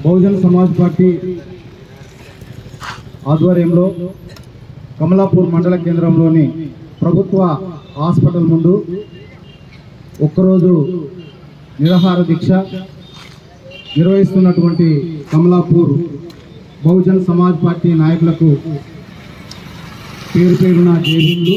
Bahujan Samaj party ఆధ్వర్యంలో కమలాపూర్ మండల కేంద్రంలోని ప్రభుత్వ హాస్పిటల్ ముందు ఒక్కరోజు నిరాహార దీక్ష నిర్వహిస్తున్నటువంటి కమలాపూర్ బహుజన్ సమాజ్ పార్టీ నాయకులకు పేరు పేరున జైలు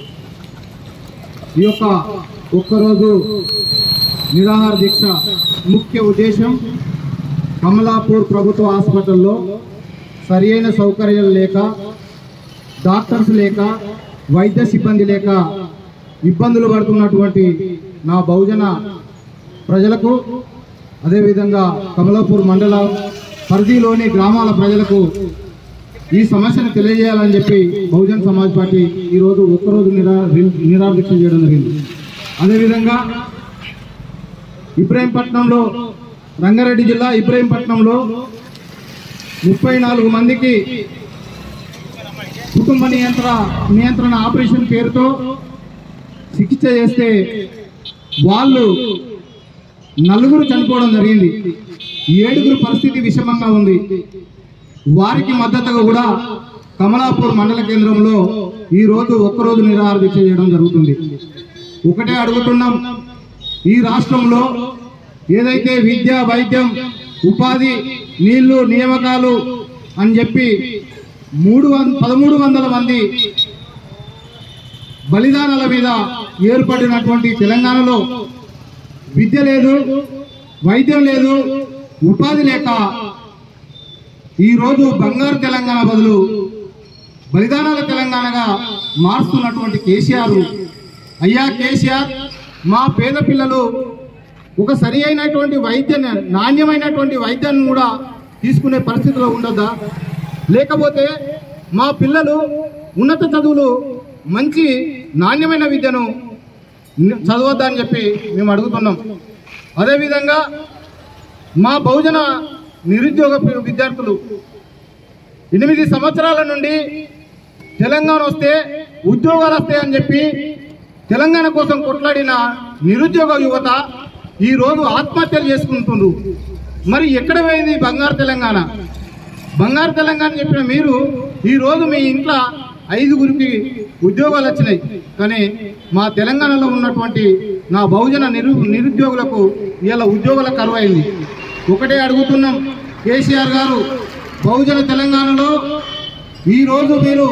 ఈ యొక్క ఒక్కరోజు నిరాహార దీక్ష ముఖ్య ఉద్దేశం కమలాపూర్ ప్రభుత్వ హాస్పిటల్లో సరి అయిన సౌకర్యాలు లేక డాక్టర్స్ లేక వైద్య సిబ్బంది లేక ఇబ్బందులు పడుతున్నటువంటి నా బహుజన ప్రజలకు అదేవిధంగా కమలాపూర్ మండల పరిధిలోని గ్రామాల ప్రజలకు ఈ సమస్యను తెలియజేయాలని చెప్పి బహుజన్ సమాజ్ పార్టీ ఈరోజు ఒక్కరోజు నిరా నిరాదీక్ష చేయడం జరిగింది అదేవిధంగా ఇబ్రాహీంపట్నంలో రంగారెడ్డి జిల్లా ఇబ్రాహీంపట్నంలో ముప్పై నాలుగు మందికి కుటుంబ నియంత్రణ నియంత్రణ ఆపరేషన్ పేరుతో చికిత్స చేస్తే వాళ్ళు నలుగురు చనిపోవడం జరిగింది ఏడుగురు పరిస్థితి విషమంగా ఉంది వారికి మద్దతుగా కూడా కమలాపూర్ మండల కేంద్రంలో ఈ రోజు ఒక్కరోజు నిరాహార దీక్ష చేయడం జరుగుతుంది ఒకటే అడుగుతున్నాం ఈ రాష్ట్రంలో ఏదైతే విద్య వైద్యం ఉపాధి నీళ్లు నియామకాలు అని చెప్పి మూడు వం పదమూడు వందల మంది బలిదానాల మీద ఏర్పడినటువంటి తెలంగాణలో విద్య లేదు వైద్యం లేదు ఉపాధి లేక ఈరోజు బంగారు తెలంగాణ బదులు బలిదానాల తెలంగాణగా మారుస్తున్నటువంటి కేసీఆర్ అయ్యా కేసీఆర్ మా పేద పిల్లలు ఒక సరి అయినటువంటి వైద్య నాణ్యమైనటువంటి వైద్యాన్ని కూడా తీసుకునే పరిస్థితిలో ఉండొద్దా లేకపోతే మా పిల్లలు ఉన్నత చదువులు మంచి నాణ్యమైన విద్యను ని- చదవద్దా అని చెప్పి మేము అడుగుతున్నాం అదేవిధంగా మా బహుజన నిరుద్యోగ పి- విద్యార్థులు ఎనిమిది సంవత్సరాల నుండి తెలంగాణ వస్తే ఉద్యోగాలు వస్తాయని చెప్పి తెలంగాణ కోసం కొట్లాడిన నిరుద్యోగ యువత ఈ రోజు ఆత్మహత్యలు చేసుకుంటుండ్రు మరి ఎక్కడ పోయింది ఈ బంగారు తెలంగాణ బంగారు తెలంగాణ చెప్పిన మీరు ఈ రోజు మీ ఇంట్లో ఐదుగురికి ఉద్యోగాలు వచ్చినాయి కానీ మా తెలంగాణలో ఉన్నటువంటి నా బహుజన నిరు నిరుద్యోగులకు ఇలా ఉద్యోగాల కరువు అయింది ఒకటే అడుగుతున్నాం కేసీఆర్ గారు బహుజన తెలంగాణలో ఈ రోజు మీరు